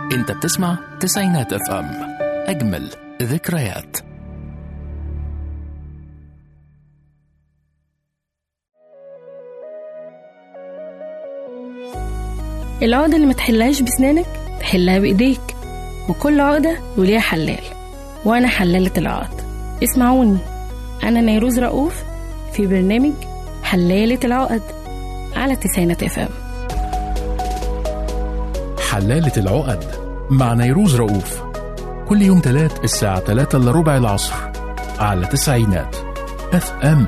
انت بتسمع تسعينات اف ام اجمل ذكريات العقدة اللي ما تحلهاش بسنانك تحلها بإيديك وكل عقدة وليها حلال وأنا حلالة العقد اسمعوني أنا نيروز رؤوف في برنامج حلالة العقد على تسعينات اف ام حلالة العقد مع نيروز رؤوف كل يوم تلات الساعة تلاتة إلا ربع العصر على تسعينات اف ام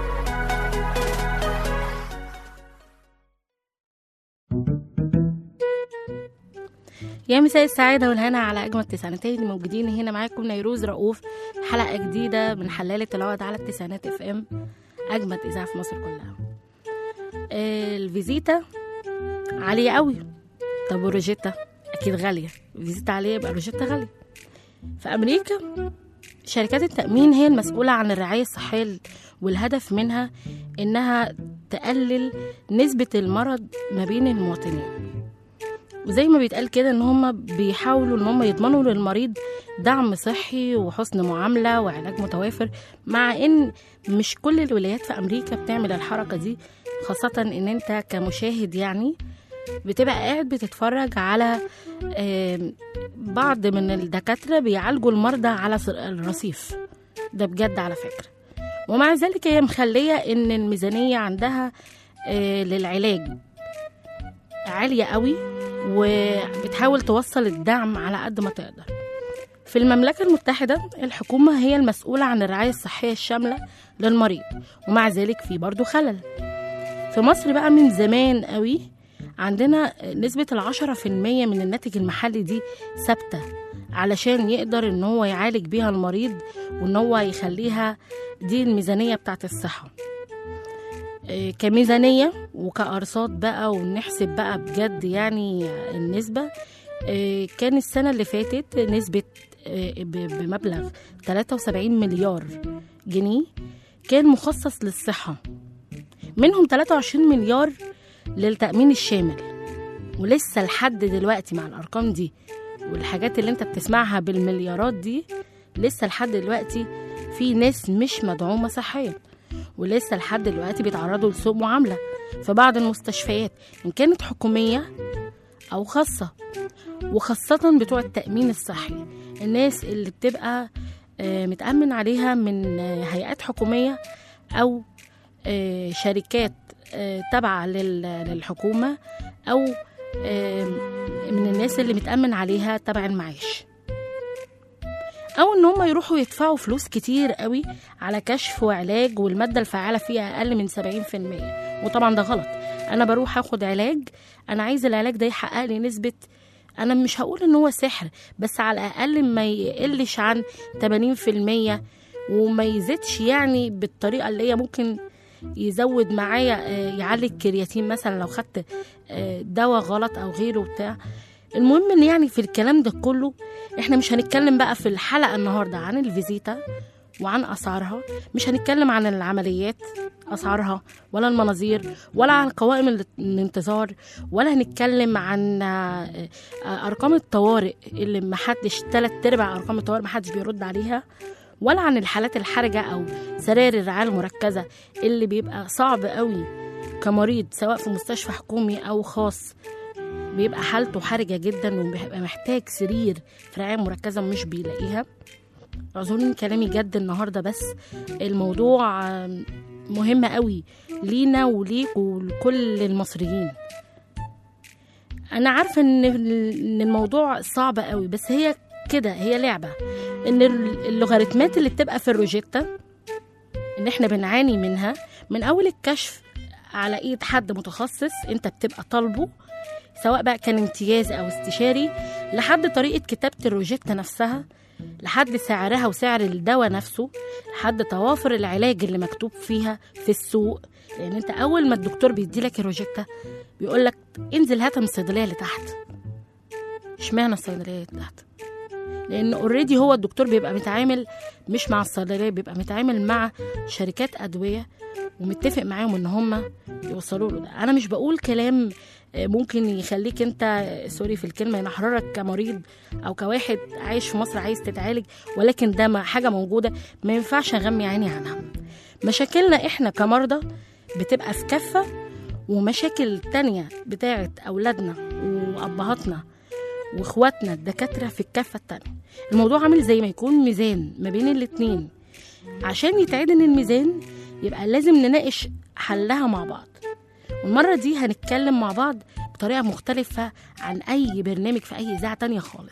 يا مساء السعادة والهنا على أجمل تسعيناتين موجودين هنا معاكم نيروز رؤوف حلقة جديدة من حلالة العقد على التسعينات اف ام أجمد إذاعة في مصر كلها آه، الفيزيتا عالية قوي طب والروجيتا أكيد غالية الفيزيتا عالية يبقى الروجيتا غالية في أمريكا شركات التأمين هي المسؤولة عن الرعاية الصحية والهدف منها إنها تقلل نسبة المرض ما بين المواطنين وزي ما بيتقال كده ان هم بيحاولوا ان هم يضمنوا للمريض دعم صحي وحسن معامله وعلاج متوافر مع ان مش كل الولايات في امريكا بتعمل الحركه دي خاصه ان انت كمشاهد يعني بتبقى قاعد بتتفرج على آم، بعض من الدكاتره بيعالجوا المرضى على ص- الرصيف ده بجد على فكره ومع ذلك هي مخليه ان الميزانيه عندها آه، للعلاج عاليه قوي وبتحاول توصل الدعم على قد ما تقدر في المملكة المتحدة الحكومة هي المسؤولة عن الرعاية الصحية الشاملة للمريض ومع ذلك في برضو خلل في مصر بقى من زمان قوي عندنا نسبة العشرة في المية من الناتج المحلي دي ثابتة علشان يقدر ان هو يعالج بيها المريض وان هو يخليها دي الميزانية بتاعت الصحة إيه، كميزانية وكأرصاد بقى ونحسب بقى بجد يعني النسبة إيه، كان السنة اللي فاتت نسبة إيه، ب- بمبلغ 73 مليار جنيه كان مخصص للصحة منهم 23 مليار للتأمين الشامل ولسه لحد دلوقتي مع الأرقام دي والحاجات اللي انت بتسمعها بالمليارات دي لسه لحد دلوقتي في ناس مش مدعومة صحيا ولسه لحد دلوقتي بيتعرضوا لسوء معاملة في بعض المستشفيات إن كانت حكومية أو خاصة وخاصة بتوع التأمين الصحي الناس اللي بتبقى آه، متأمن عليها من آه، هيئات حكومية أو آه، شركات آه، تابعة لل- للحكومة أو آه، من الناس اللي متأمن عليها تبع المعاش او ان هم يروحوا يدفعوا فلوس كتير قوي على كشف وعلاج والماده الفعاله فيها اقل من 70% وطبعا ده غلط انا بروح اخد علاج انا عايز العلاج ده يحقق لي نسبه انا مش هقول ان هو سحر بس على الاقل ما يقلش عن 80% وما يزيدش يعني بالطريقه اللي هي ممكن يزود معايا آه، يعلي الكرياتين مثلا لو خدت آه، دواء غلط او غيره بتاع المهم ان يعني في الكلام ده كله احنا مش هنتكلم بقى في الحلقه النهارده عن الفيزيتا وعن اسعارها مش هنتكلم عن العمليات اسعارها ولا المناظير ولا عن قوائم ال- الانتظار ولا هنتكلم عن آه، آه، ارقام الطوارئ اللي محدش تلات ارباع ارقام الطوارئ محدش بيرد عليها ولا عن الحالات الحرجه او سراير الرعايه المركزه اللي بيبقى صعب قوي كمريض سواء في مستشفى حكومي او خاص بيبقى حالته حرجة جدا وبيبقى محتاج سرير في رعاية مركزة ومش بيلاقيها اعذروني كلامي جد النهاردة بس الموضوع آم، مهم قوي لينا وليك ولكل المصريين انا عارفة ان إن الموضوع صعب قوي بس هي كده هي لعبة ان اللوغاريتمات اللي بتبقى في الروجيتا ان احنا بنعاني منها من اول الكشف على ايد حد متخصص انت بتبقى طالبه سواء بقى كان امتياز او استشاري لحد طريقه كتابه الروجيتا نفسها لحد سعرها وسعر الدواء نفسه لحد توافر العلاج اللي مكتوب فيها في السوق لان انت اول ما الدكتور بيدي لك الروجيتا بيقول لك انزل هاتها من الصيدليه اللي تحت اشمعنى الصيدليه اللي تحت لان اوريدي هو الدكتور بيبقى متعامل مش مع الصيدليه بيبقى متعامل مع شركات ادويه ومتفق معاهم ان هم يوصلوا له ده انا مش بقول كلام آه، ممكن يخليك انت آه، سوري في الكلمه ينحررك كمريض او كواحد عايش في مصر عايز تتعالج ولكن ده ما- حاجه موجوده ما ينفعش اغمي عيني عنها مشاكلنا احنا كمرضى بتبقى في كفه ومشاكل تانية بتاعت اولادنا وابهاتنا واخواتنا الدكاتره في الكفه التانية الموضوع عامل زي ما يكون ميزان ما بين الاتنين عشان يتعدل الميزان يبقى لازم نناقش حلها مع بعض والمرة دي هنتكلم مع بعض بطريقة مختلفة عن أي برنامج في أي إذاعة تانية خالص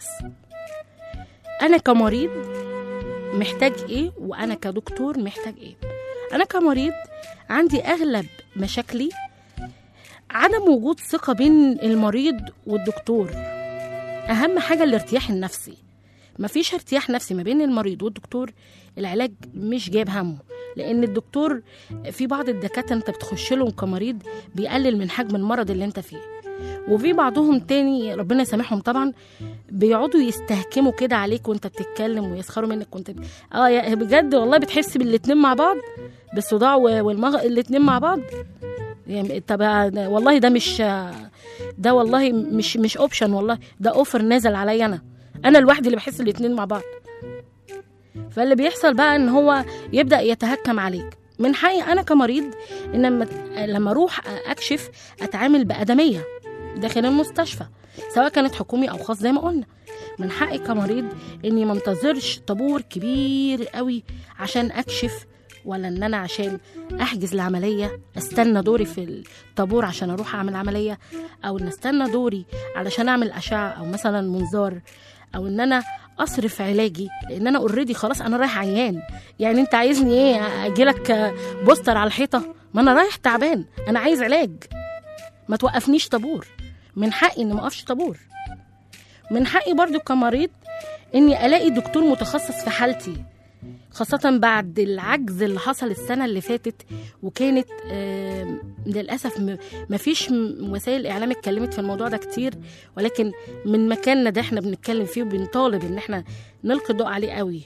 أنا كمريض محتاج إيه وأنا كدكتور محتاج إيه أنا كمريض عندي أغلب مشاكلي عدم وجود ثقة بين المريض والدكتور أهم حاجة الارتياح النفسي مفيش ارتياح نفسي ما بين المريض والدكتور العلاج مش جايب همه لان الدكتور في بعض الدكاتره انت بتخش لهم كمريض بيقلل من حجم المرض اللي انت فيه وفي بعضهم تاني ربنا يسامحهم طبعا بيقعدوا يستهكموا كده عليك وانت بتتكلم ويسخروا منك وانت ب... اه يا بجد والله بتحس بالاتنين مع بعض بالصداع و- والمغ الاتنين مع بعض يعني طب والله ده مش ده والله مش مش اوبشن والله ده اوفر نازل عليا انا انا لوحدي اللي بحس الاتنين مع بعض فاللي بيحصل بقى ان هو يبدا يتهكم عليك من حقي انا كمريض ان لما لما اروح اكشف اتعامل بادميه داخل المستشفى سواء كانت حكومي او خاص زي ما قلنا من حقي كمريض اني ما انتظرش طابور كبير قوي عشان اكشف ولا ان انا عشان احجز العمليه استنى دوري في الطابور عشان اروح اعمل عمليه او ان استنى دوري علشان اعمل اشعه او مثلا منظار او ان انا اصرف علاجي لان انا اوريدي خلاص انا رايح عيان يعني انت عايزني ايه اجيلك بوستر على الحيطه ما انا رايح تعبان انا عايز علاج ما توقفنيش طابور من حقي اني ما اقفش طابور من حقي برضو كمريض اني الاقي دكتور متخصص في حالتي خاصة بعد العجز اللي حصل السنة اللي فاتت وكانت آم، للأسف م- مفيش م- وسائل إعلام اتكلمت في الموضوع ده كتير ولكن من مكاننا ده احنا بنتكلم فيه وبنطالب إن احنا نلقي الضوء عليه قوي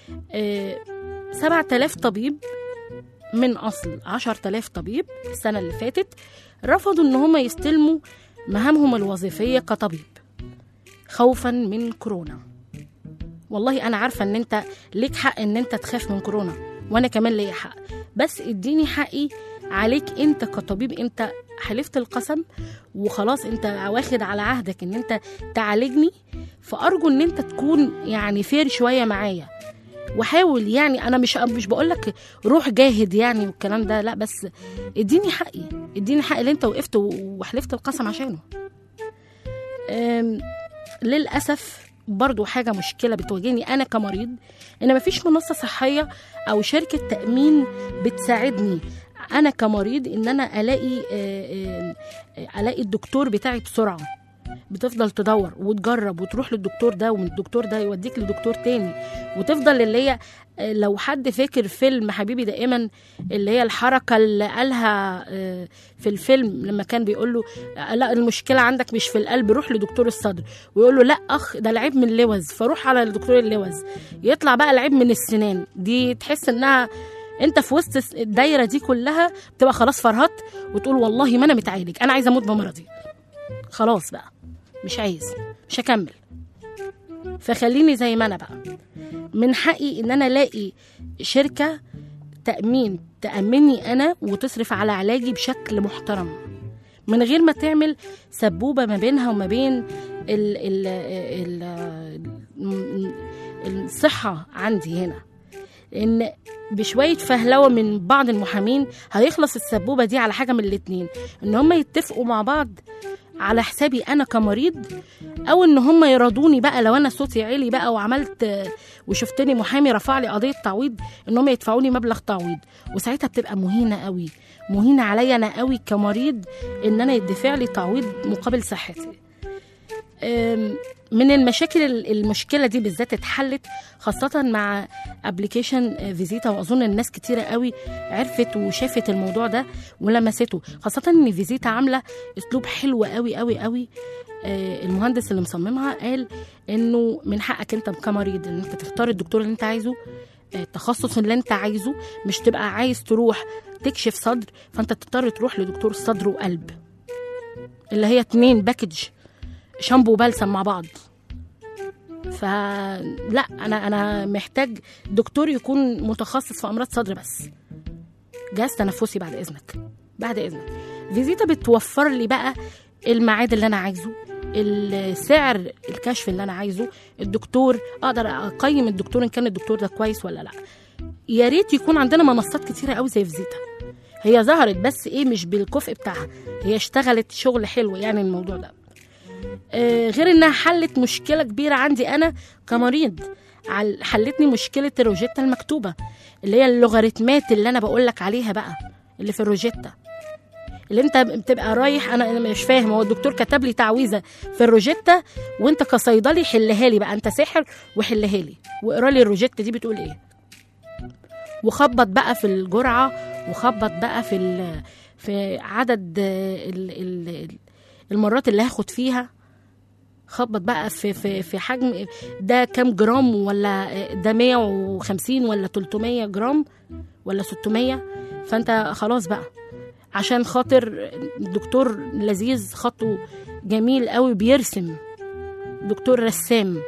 سبعة آلاف طبيب من أصل عشر آلاف طبيب السنة اللي فاتت رفضوا إن هم يستلموا مهامهم الوظيفية كطبيب خوفا من كورونا والله انا عارفه ان انت ليك حق ان انت تخاف من كورونا وانا كمان ليا حق بس اديني حقي عليك انت كطبيب انت حلفت القسم وخلاص انت واخد على عهدك ان انت تعالجني فارجو ان انت تكون يعني فير شويه معايا وحاول يعني انا مش مش بقول لك روح جاهد يعني والكلام ده لا بس اديني حقي اديني حقي اللي انت وقفت وحلفت القسم عشانه أم، للاسف برضو حاجة مشكلة بتواجهني أنا كمريض إن مفيش منصة صحية أو شركة تأمين بتساعدني أنا كمريض إن أنا ألاقي آه، آه، ألاقي الدكتور بتاعي بسرعة بتفضل تدور وتجرب وتروح للدكتور ده ومن الدكتور ده يوديك لدكتور تاني وتفضل اللي هي آه، لو حد فاكر فيلم حبيبي دائما اللي هي الحركة اللي قالها آه، في الفيلم لما كان بيقول له آه، لا المشكلة عندك مش في القلب روح لدكتور الصدر ويقول له لا اخ ده العيب من اللوز فروح على دكتور اللوز يطلع بقى العيب من السنان دي تحس انها انت في وسط الس- الدايره دي كلها بتبقى خلاص فرهطت وتقول والله ما انا متعالج انا عايزه اموت بمرضي خلاص بقى مش عايز مش هكمل فخليني زي ما انا بقى من حقي ان انا الاقي شركه تامين تامني انا وتصرف على علاجي بشكل محترم من غير ما تعمل سبوبه ما بينها وما بين ال ال ال الصحه عندي هنا ان بشويه فهلوه من بعض المحامين هيخلص السبوبه دي على حاجه من الاتنين ان هم يتفقوا مع بعض على حسابي انا كمريض او ان هم يرضوني بقى لو انا صوتي عالي بقى وعملت آه، وشفتني محامي رفع لي قضيه تعويض ان هم يدفعوا لي مبلغ تعويض وساعتها بتبقى مهينه قوي مهينه عليا انا قوي كمريض ان انا يدفع لي تعويض مقابل صحتي أم، من المشاكل المشكله دي بالذات اتحلت خاصه مع ابلكيشن فيزيتا واظن الناس كتيره قوي عرفت وشافت الموضوع ده ولمسته خاصه ان فيزيتا عامله اسلوب حلو قوي قوي قوي آه، المهندس اللي مصممها قال انه من حقك انت كمريض ان انت تختار الدكتور اللي انت عايزه آه، التخصص اللي انت عايزه مش تبقى عايز تروح تكشف صدر فانت تضطر تروح لدكتور صدر وقلب اللي هي اتنين باكج شامبو وبلسم مع بعض فلا انا انا محتاج دكتور يكون متخصص في امراض صدر بس جهاز تنفسي بعد اذنك بعد اذنك فيزيتا بتوفر لي بقى الميعاد اللي انا عايزه السعر الكشف اللي انا عايزه الدكتور اقدر اقيم الدكتور ان كان الدكتور ده كويس ولا لا يا ريت يكون عندنا منصات كتيره قوي زي فيزيتا هي ظهرت بس ايه مش بالكفء بتاعها هي اشتغلت شغل حلو يعني الموضوع ده آه غير انها حلت مشكله كبيره عندي انا كمريض عل- حلتني مشكله الروجيتا المكتوبه اللي هي اللوغاريتمات اللي انا بقول لك عليها بقى اللي في الروجيتا اللي انت بتبقى رايح انا انا مش فاهم هو الدكتور كتب لي تعويذه في الروجيتا وانت كصيدلي حلها لي بقى انت ساحر وحلها لي واقرا لي الروجيتا دي بتقول ايه وخبط بقى في الجرعه وخبط بقى في ال- في عدد ال ال المرات اللي هاخد فيها خبط بقى في في في حجم ده كام جرام ولا ده 150 ولا 300 جرام ولا 600 فانت خلاص بقى عشان خاطر دكتور لذيذ خطه جميل قوي بيرسم دكتور رسام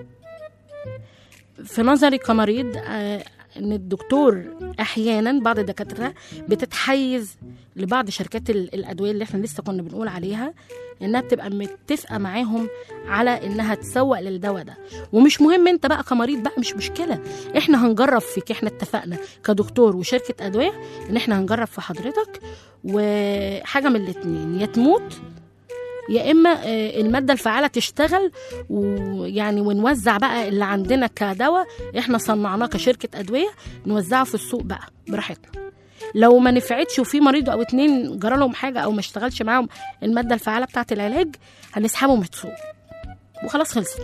في نظري كمريض آه، ان الدكتور احيانا بعض الدكاتره بتتحيز لبعض شركات ال- الادويه اللي احنا لسه كنا بنقول عليها انها بتبقى متفقه معاهم على انها تسوق للدواء ده ومش مهم انت بقى كمريض بقى مش مشكله احنا هنجرب فيك احنا اتفقنا كدكتور وشركه ادويه ان احنا هنجرب في حضرتك وحاجه من الاتنين يا تموت يا اما آه، الماده الفعاله تشتغل ويعني ونوزع بقى اللي عندنا كدواء احنا صنعناه كشركه ادويه نوزعه في السوق بقى براحتنا لو ما نفعتش وفي مريض او اتنين جرى لهم حاجه او ما اشتغلش معاهم الماده الفعاله بتاعه العلاج هنسحبه من السوق وخلاص خلصت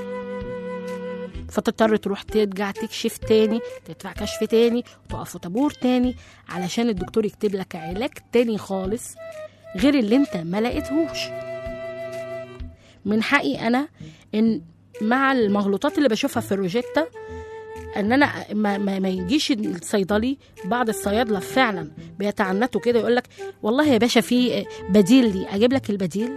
فتضطر تروح ترجع تكشف تاني تدفع كشف تاني وتقف في طابور تاني علشان الدكتور يكتب لك علاج تاني خالص غير اللي انت ما لقيتهوش من حقي انا ان مع المغلوطات اللي بشوفها في الروجيتا ان انا ما, ما, ما يجيش الصيدلي بعض الصيادله فعلا بيتعنتوا كده يقول لك والله يا باشا في بديل لي اجيب لك البديل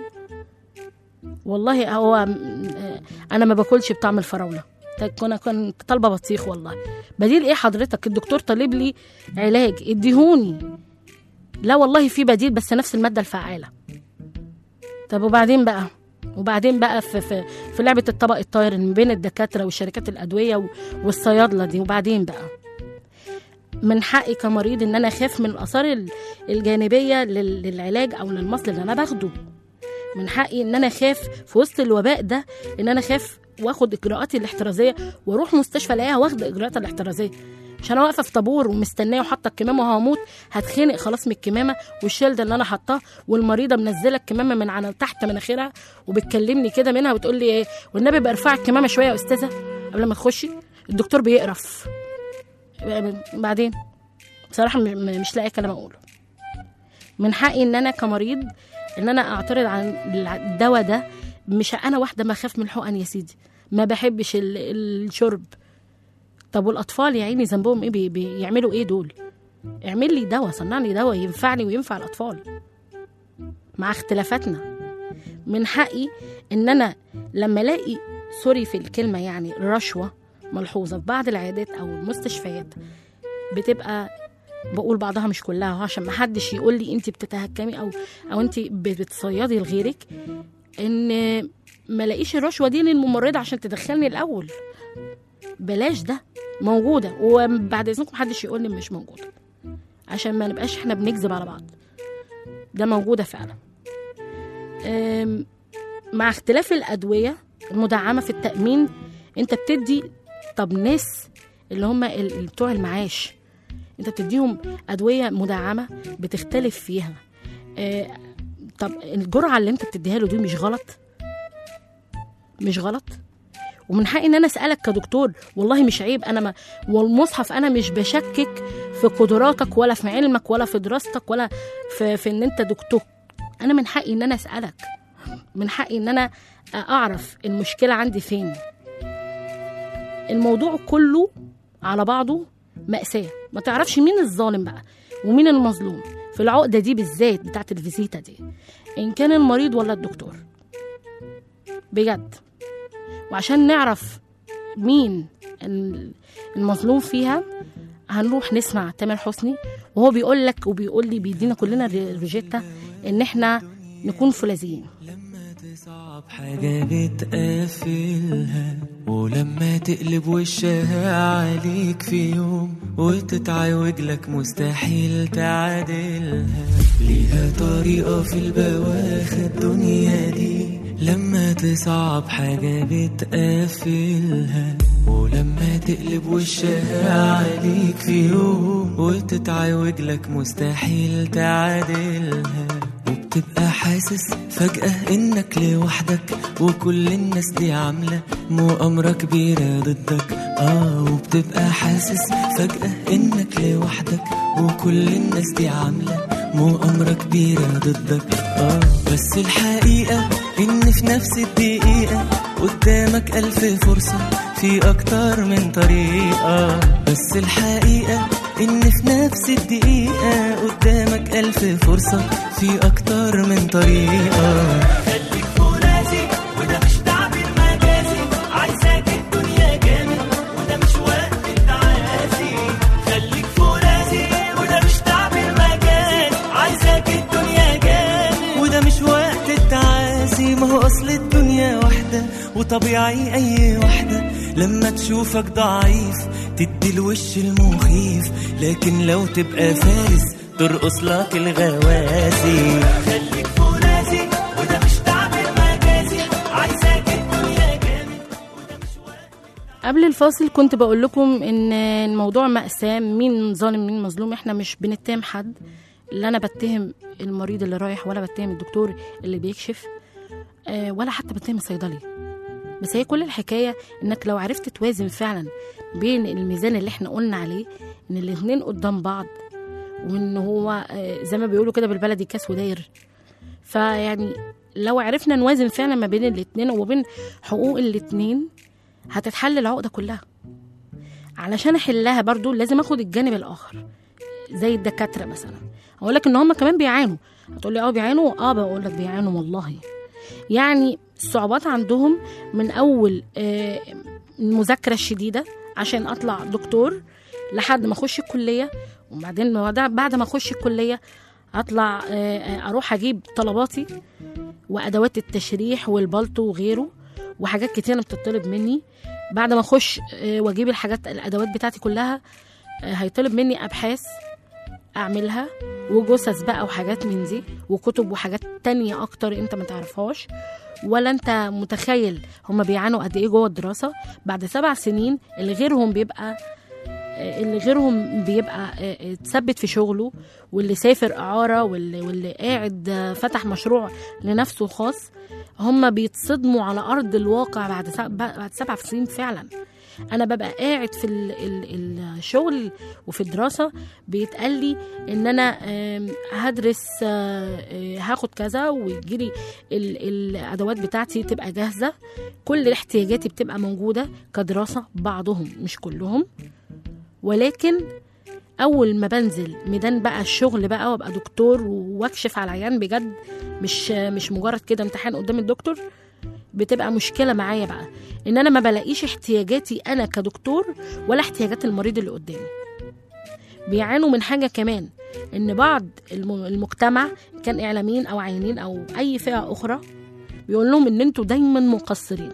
والله هو انا ما باكلش بطعم الفراوله كنا كنت طالبه بطيخ والله بديل ايه حضرتك الدكتور طالب لي علاج اديهوني لا والله في بديل بس نفس الماده الفعاله طب وبعدين بقى وبعدين بقى في في, في لعبه الطبق الطاير ما بين الدكاتره وشركات الادويه و- والصيادله دي وبعدين بقى من حقي كمريض ان انا اخاف من الاثار ال- الجانبيه لل- للعلاج او للمصل اللي انا باخده من حقي ان انا اخاف في وسط الوباء ده ان انا اخاف واخد اجراءاتي الاحترازيه واروح مستشفى الاقيها واخده اجراءاتها الاحترازيه مش انا واقفه في طابور ومستنيه وحاطه الكمامه وهموت هتخنق خلاص من الكمامه والشيلد اللي انا حاطاه والمريضه منزله الكمامه من على تحت مناخيرها وبتكلمني كده منها وتقول لي ايه والنبي بقى ارفعي الكمامه شويه يا استاذه قبل ما تخشي الدكتور بيقرف بعدين بصراحه م- م- مش لاقي كلام اقوله من حقي ان انا كمريض ان انا اعترض عن الدواء ده مش انا واحده ما اخاف من الحقن يا سيدي ما بحبش ال- الشرب طب والاطفال يا عيني ذنبهم ايه بي بيعملوا ايه دول اعمل لي دواء صنع لي دواء ينفعني وينفع الاطفال مع اختلافاتنا من حقي ان انا لما الاقي سوري في الكلمه يعني رشوه ملحوظه في بعض العيادات او المستشفيات بتبقى بقول بعضها مش كلها عشان ما حدش يقول لي انت بتتهكمي او او انت بتصيدي لغيرك ان ما لاقيش الرشوه دي للممرضه عشان تدخلني الاول بلاش ده موجوده وبعد اذنكم محدش يقول لي مش موجوده عشان ما نبقاش احنا بنكذب على بعض ده موجوده فعلا أم، مع اختلاف الادويه المدعمه في التامين انت بتدي طب ناس اللي هم ال- ال- بتوع المعاش انت بتديهم ادويه مدعمه بتختلف فيها آه، طب الجرعه اللي انت بتديها له دي مش غلط مش غلط ومن حقي ان انا اسالك كدكتور والله مش عيب انا ما والمصحف انا مش بشكك في قدراتك ولا في علمك ولا في دراستك ولا في, في ان انت دكتور انا من حقي ان انا اسالك من حقي ان انا اعرف المشكله عندي فين الموضوع كله على بعضه مأساة ما تعرفش مين الظالم بقى ومين المظلوم في العقده دي بالذات بتاعت الفيزيتا دي ان كان المريض ولا الدكتور بجد وعشان نعرف مين ال- المظلوم فيها هنروح نسمع تامر حسني وهو بيقول لك وبيقول لي بيدينا كلنا الر- الروجيتا ان احنا نكون فولاذيين لما تصعب حاجة بتقفلها ولما تقلب وشها عليك في يوم وتتعوج لك مستحيل تعادلها ليها طريقة في البواخ الدنيا دي لما تصعب حاجة بتقفلها ولما تقلب وشها عليك في يوم وتتعوج لك مستحيل تعادلها وبتبقى حاسس فجأة إنك لوحدك وكل الناس دي عاملة مؤامرة كبيرة ضدك آه وبتبقى حاسس فجأة إنك لوحدك وكل الناس دي عاملة مؤامرة كبيرة ضدك آه بس الحقيقة إن في نفس الدقيقة قدامك ألف فرصة في أكتر من طريقة بس الحقيقة إن في نفس الدقيقة قدامك ألف فرصة في أكتر من طريقة خليك فرازي وده مش تعبير مجازي عايزاك الدنيا جامد وده مش وقت التعازي خليك فرازي وده مش تعبير مجازي عايزاك الدنيا جامد وده مش وقت التعازي ما هو أصل الدنيا واحدة وطبيعي أي واحدة لما تشوفك ضعيف تدي الوش المخيف لكن لو تبقى فارس ترقص لك الغوازي خليك فرازي وده مش تعبير مجازي عايزاك الدنيا جامد وده مش وقت قبل الفاصل كنت بقول لكم ان الموضوع مأساة مين ظالم مين مظلوم احنا مش بنتهم حد لا انا بتهم المريض اللي رايح ولا بتهم الدكتور اللي بيكشف آه، ولا حتى بتهم الصيدلي بس هي كل الحكاية انك لو عرفت توازن فعلا بين الميزان اللي احنا قلنا عليه ان الاتنين قدام بعض وان هو آه، زي ما بيقولوا كده بالبلدي كاس وداير فيعني لو عرفنا نوازن فعلا ما بين الاتنين وبين حقوق الاتنين هتتحل العقدة كلها علشان احلها برضو لازم اخد الجانب الاخر زي الدكاترة مثلا اقول لك ان هم كمان بيعانوا هتقول لي اه بيعانوا اه بقول لك بيعانوا والله يعني الصعوبات عندهم من اول آه، المذاكرة الشديدة عشان اطلع دكتور لحد ما اخش الكلية وبعدين بعد بعد ما اخش الكلية اطلع آه، آه، اروح اجيب طلباتي وادوات التشريح والبلطو وغيره وحاجات كتير بتطلب مني بعد ما اخش آه، واجيب الحاجات الادوات بتاعتي كلها آه، هيطلب مني ابحاث اعملها وجثث بقى وحاجات من دي وكتب وحاجات تانية اكتر انت ما تعرفهاش ولا انت متخيل هما بيعانوا قد ايه جوه الدراسه بعد سبع سنين اللي غيرهم بيبقى آه، اللي غيرهم بيبقى آه، آه، اتثبت في شغله واللي سافر اعاره واللي واللي قاعد آه، فتح مشروع لنفسه خاص هم بيتصدموا على ارض الواقع بعد سبع بعد سبع سنين فعلا انا ببقى قاعد في ال- ال- الشغل وفي الدراسه بيتقال لي ان انا آم، هدرس آه، آه، هاخد كذا ويجيلي ال- الادوات بتاعتي تبقى جاهزه كل احتياجاتي بتبقى موجوده كدراسه بعضهم مش كلهم ولكن اول ما بنزل ميدان بقى الشغل بقى وابقى دكتور واكشف على العيان بجد مش مش مجرد كده امتحان قدام الدكتور بتبقى مشكله معايا بقى ان انا ما بلاقيش احتياجاتي انا كدكتور ولا احتياجات المريض اللي قدامي بيعانوا من حاجه كمان ان بعض الم- المجتمع كان اعلاميين او عيانين او اي فئه اخرى بيقول لهم ان انتوا دايما مقصرين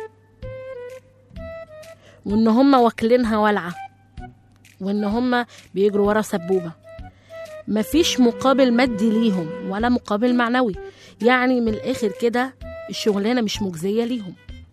وان هم واكلينها ولعه وان هم بيجروا ورا سبوبه مفيش مقابل مادي ليهم ولا مقابل معنوي يعني من الاخر كده الشغلانه مش مجزيه ليهم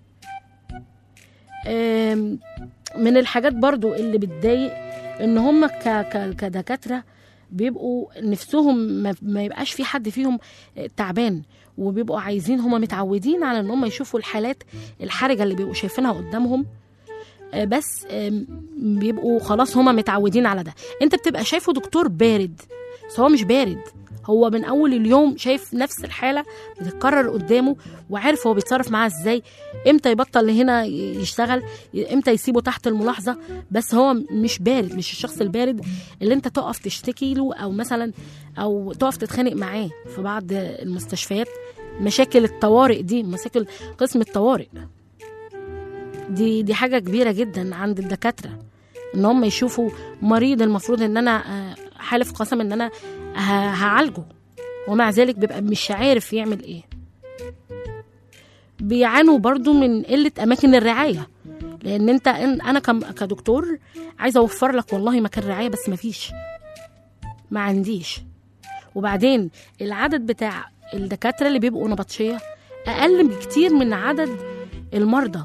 آم، من الحاجات برضو اللي بتضايق ان هم ك- ك- كدكاتره بيبقوا نفسهم ما, ما يبقاش في حد فيهم تعبان وبيبقوا عايزين هم متعودين على ان هم يشوفوا الحالات الحرجه اللي بيبقوا شايفينها قدامهم آه، بس آم، بيبقوا خلاص هما متعودين على ده انت بتبقى شايفه دكتور بارد بس هو مش بارد هو من اول اليوم شايف نفس الحاله بتتكرر قدامه وعارف هو بيتصرف معاها ازاي امتى يبطل هنا يشتغل امتى يسيبه تحت الملاحظه بس هو مش بارد مش الشخص البارد اللي انت تقف تشتكي له او مثلا او تقف تتخانق معاه في بعض المستشفيات مشاكل الطوارئ دي مشاكل قسم الطوارئ دي دي حاجه كبيره جدا عند الدكاتره ان هم يشوفوا مريض المفروض ان انا آه، حالف قسم ان انا ه- هعالجه ومع ذلك بيبقى مش عارف يعمل ايه بيعانوا برضو من قلة أماكن الرعاية لأن أنت إن- أنا كم- كدكتور عايزة أوفر لك والله مكان رعاية بس مفيش ما عنديش وبعدين العدد بتاع الدكاترة اللي بيبقوا نبطشية أقل بكتير من عدد المرضى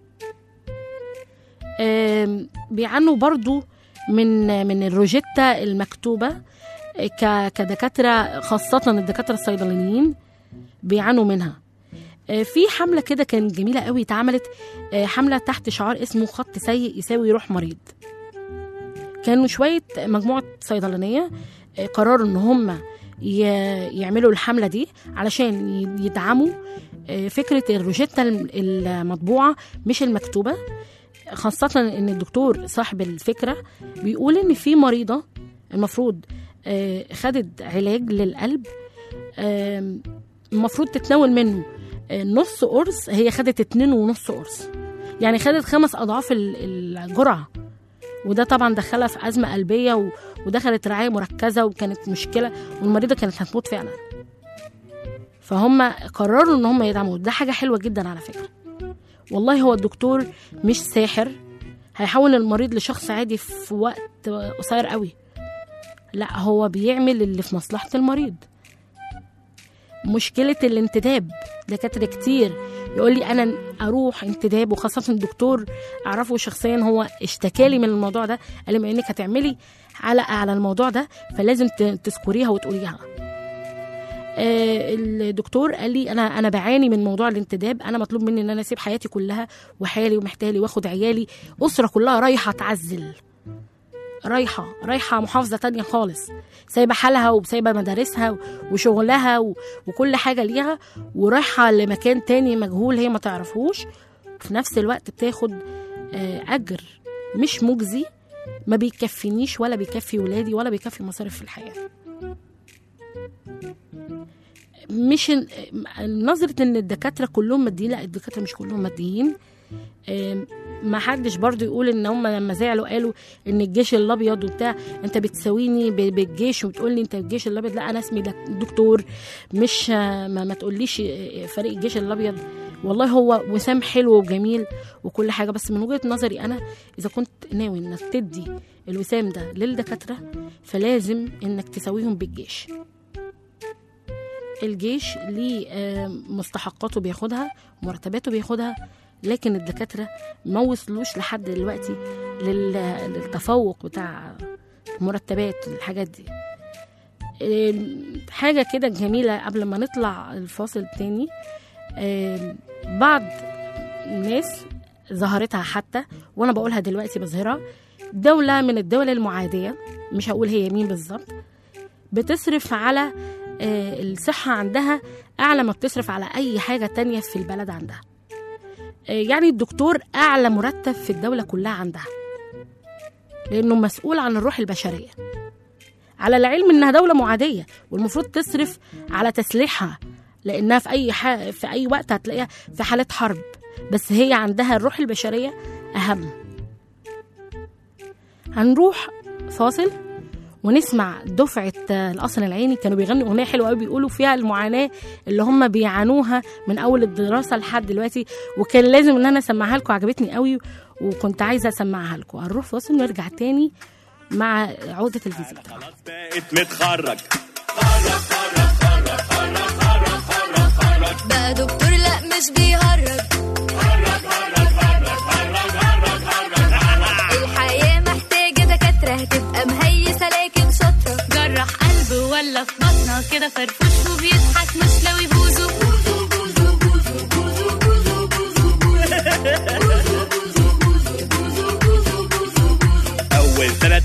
آم، بيعانوا برضو من من الروجيتا المكتوبة ك- كدكاترة خاصة الدكاترة الصيدلانيين بيعانوا منها آه، في حملة كده كانت جميلة قوي اتعملت آه، حملة تحت شعار اسمه خط سيء يساوي روح مريض كانوا شوية مجموعة صيدلانية آه، قرروا ان هم ي- يعملوا الحملة دي علشان ي- يدعموا آه، فكرة الروجيتا الم- المطبوعة مش المكتوبة خاصة ان الدكتور صاحب الفكرة بيقول ان في مريضة المفروض آه، خدت علاج للقلب آم، المفروض تتناول منه آه، نص قرص هي خدت اتنين ونص قرص يعني خدت خمس اضعاف ال- الجرعه وده طبعا دخلها في ازمه قلبيه و- ودخلت رعايه مركزه وكانت مشكله والمريضه كانت هتموت فعلا فهم قرروا ان هم يدعموا ده حاجه حلوه جدا على فكره والله هو الدكتور مش ساحر هيحول المريض لشخص عادي في وقت قصير قوي لا هو بيعمل اللي في مصلحه المريض مشكله الانتداب دكاتره كتير يقول لي انا اروح انتداب وخاصه الدكتور اعرفه شخصيا هو اشتكالي من الموضوع ده قال لي بما انك هتعملي حلقه على الموضوع ده فلازم ت- تذكريها وتقوليها آه، الدكتور قال لي انا انا بعاني من موضوع الانتداب انا مطلوب مني ان انا اسيب حياتي كلها وحالي ومحتالي واخد عيالي اسره كلها رايحه تعزل رايحه رايحه محافظه تانية خالص سايبه حالها وسايبه مدارسها وشغلها و- وكل حاجه ليها ورايحه لمكان تاني مجهول هي ما تعرفوش في نفس الوقت بتاخد آه، اجر مش مجزي ما بيكفينيش ولا بيكفي ولادي ولا بيكفي مصاريف في الحياه مش ال- نظرة ان الدكاترة كلهم ماديين لا الدكاترة مش كلهم ماديين آم، ما حدش برضو يقول ان هم لما زعلوا قالوا ان الجيش الابيض وبتاع انت بتساويني ب- بالجيش وتقول لي انت الجيش الابيض لا انا اسمي دك- دكتور مش آه، ما, ما تقوليش آه، فريق الجيش الابيض والله هو وسام حلو وجميل وكل حاجه بس من وجهه نظري انا اذا كنت ناوي انك تدي الوسام ده للدكاتره فلازم انك تساويهم بالجيش الجيش ليه آه، مستحقاته بياخدها مرتباته بياخدها لكن الدكاترة ما وصلوش لحد دلوقتي لل- للتفوق بتاع المرتبات الحاجات دي آم، حاجة كده جميلة قبل ما نطلع الفاصل التاني آم، بعض الناس ظهرتها حتى وانا بقولها دلوقتي بظهرها دولة من الدول المعادية مش هقول هي مين بالظبط بتصرف على آه، الصحة عندها أعلى ما بتصرف على أي حاجة تانية في البلد عندها آه، يعني الدكتور أعلى مرتب في الدولة كلها عندها لأنه مسؤول عن الروح البشرية على العلم إنها دولة معادية والمفروض تصرف على تسليحها لأنها في أي ح... في أي وقت هتلاقيها في حالة حرب بس هي عندها الروح البشرية أهم هنروح فاصل ونسمع دفعة آه، القصر العيني كانوا بيغنوا أغنية حلوة قوي بيقولوا فيها المعاناة اللي هم بيعانوها من أول الدراسة لحد دلوقتي وكان لازم إن أنا أسمعها لكم عجبتني قوي وكنت عايزة أسمعها لكم هنروح فاصل ونرجع تاني مع عودة الفيزيتا خلاص بقيت متخرج بقى دكتور لا مش بيهرج الحياة محتاجة دكاترة هتبقى مهيسة لكن شاطرة جرح قلب ولا في بطنه كده فرفوش وبيضحك مش لو يبوظوا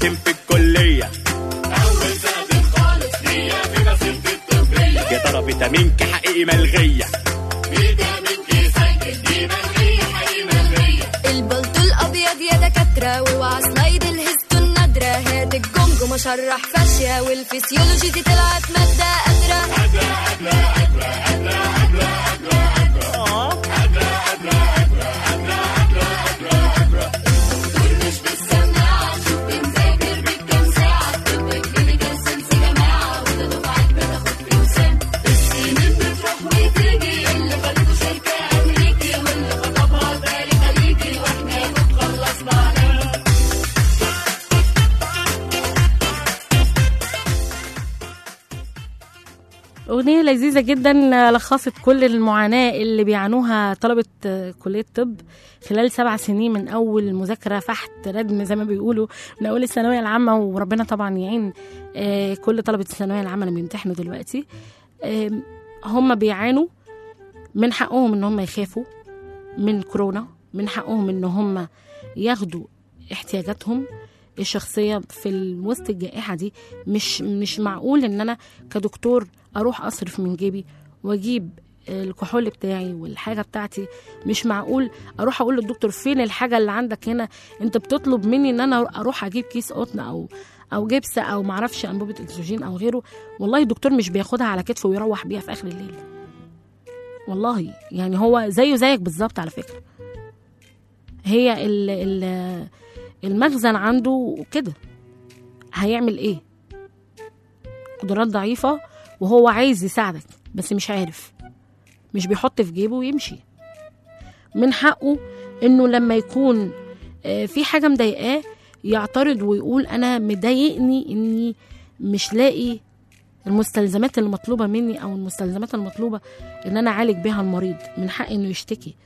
سنتين في الكلية أول سنة خالص ليا في مسيرتي الطبية يا ترى فيتامين كي حقيقي ملغية فيتامين كي سايكل دي ملغية حقيقي ملغية البلطو الابيض يا دكاتره واوعى سلايد الهستو النادره هات الجمجمه شرح فاشيه والفسيولوجي دي طلعت ماده قادره أغنية لذيذة جدا لخصت كل المعاناة اللي بيعانوها طلبة آه، كلية الطب خلال سبع سنين من أول مذاكرة فحت ردم زي ما بيقولوا من أول الثانوية العامة وربنا طبعا يعين آه، كل طلبة الثانوية العامة اللي بيمتحنوا دلوقتي آم، هم بيعانوا من حقهم إن هم يخافوا من كورونا من حقهم إن هم ياخدوا احتياجاتهم الشخصية في ال- وسط الجائحة دي مش مش معقول إن أنا كدكتور اروح اصرف من جيبي واجيب الكحول بتاعي والحاجه بتاعتي مش معقول اروح اقول للدكتور فين الحاجه اللي عندك هنا انت بتطلب مني ان انا اروح اجيب كيس قطن او او جبس او معرفش انبوبه اكسجين او غيره والله الدكتور مش بياخدها على كتفه ويروح بيها في اخر الليل والله يعني هو زيه زيك بالظبط على فكره هي ال ال المخزن عنده كده هيعمل ايه قدرات ضعيفة وهو عايز يساعدك بس مش عارف مش بيحط في جيبه ويمشي من حقه انه لما يكون آه، في حاجة مضايقاه يعترض ويقول انا مضايقني اني مش لاقي المستلزمات المطلوبة مني او المستلزمات المطلوبة ان انا اعالج بيها المريض من حقي انه يشتكي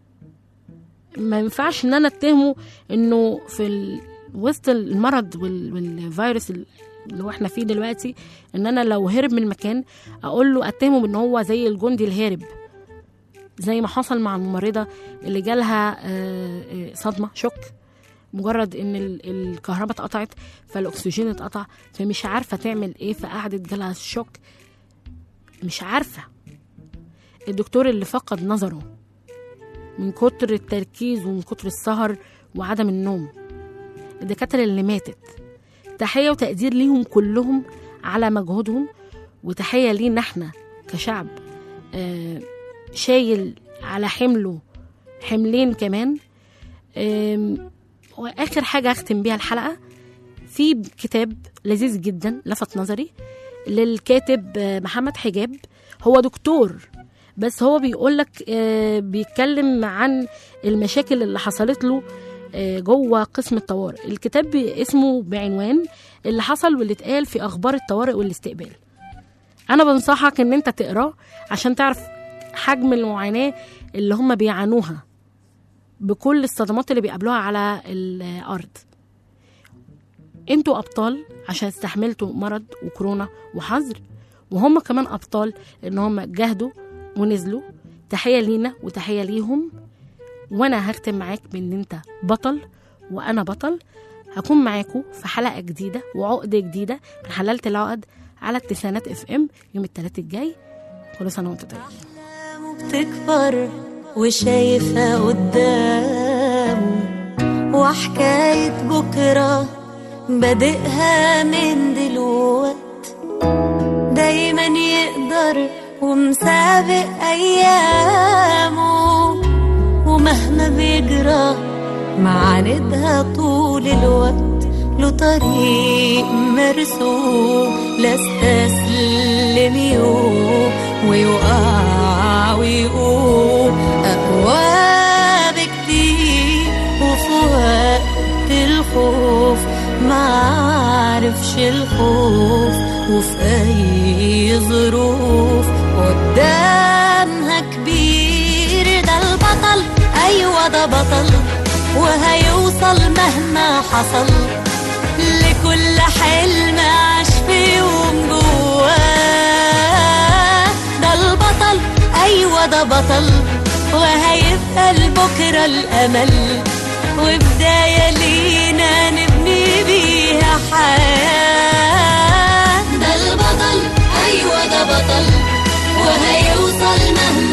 ما ينفعش ان انا اتهمه انه في ال... وسط المرض وال... والفيروس اللي هو احنا فيه دلوقتي ان انا لو هرب من المكان اقول له اتهمه بان هو زي الجندي الهارب زي ما حصل مع الممرضه اللي جالها آه، آه، صدمه شوك مجرد ان ال- الكهرباء اتقطعت فالاكسجين اتقطع فمش عارفه تعمل ايه فقعدت جالها شوك مش عارفه الدكتور اللي فقد نظره من كتر التركيز ومن كتر السهر وعدم النوم الدكاتره اللي ماتت تحية وتقدير ليهم كلهم على مجهودهم وتحية لينا احنا كشعب آه، شايل على حمله حملين كمان آم، واخر حاجة اختم بيها الحلقة في كتاب لذيذ جدا لفت نظري للكاتب آه، محمد حجاب هو دكتور بس هو بيقولك آه، بيتكلم عن المشاكل اللي حصلت له آه، جوه قسم الطوارئ الكتاب بي- اسمه بعنوان اللي حصل واللي اتقال في اخبار الطوارئ والاستقبال انا بنصحك ان انت تقراه عشان تعرف حجم المعاناه اللي هم بيعانوها بكل الصدمات اللي بيقابلوها على الارض انتوا ابطال عشان استحملتوا مرض وكورونا وحظر وهم كمان ابطال ان هم جهدوا ونزلوا تحيه لينا وتحيه ليهم وانا هختم معاك بان انت بطل وانا بطل هكون معاكم في حلقه جديده وعقده جديده من حللت العقد على التسعينات اف ام يوم الثلاث الجاي كل سنه وانتم طيبين بتكبر وشايفة قدامه وحكاية بكرة بادئها من دلوقت دايما يقدر ومسابق أيامه ومهما بيجرى معاندها طول الوقت له طريق مرسوم لا استسلم يوم ويقع ويقوم أقوى بكتير وفي وقت الخوف معرفش الخوف وفي أي ظروف قدامها كبير ده البطل أيوة ده بطل وهيوصل مهما حصل لكل حلم عاش في يوم جواه ده البطل أيوة ده بطل وهيبقى لبكرة الأمل وبداية لينا نبني يبني بيها حياة ده البطل أيوة ده بطل وهيوصل مهما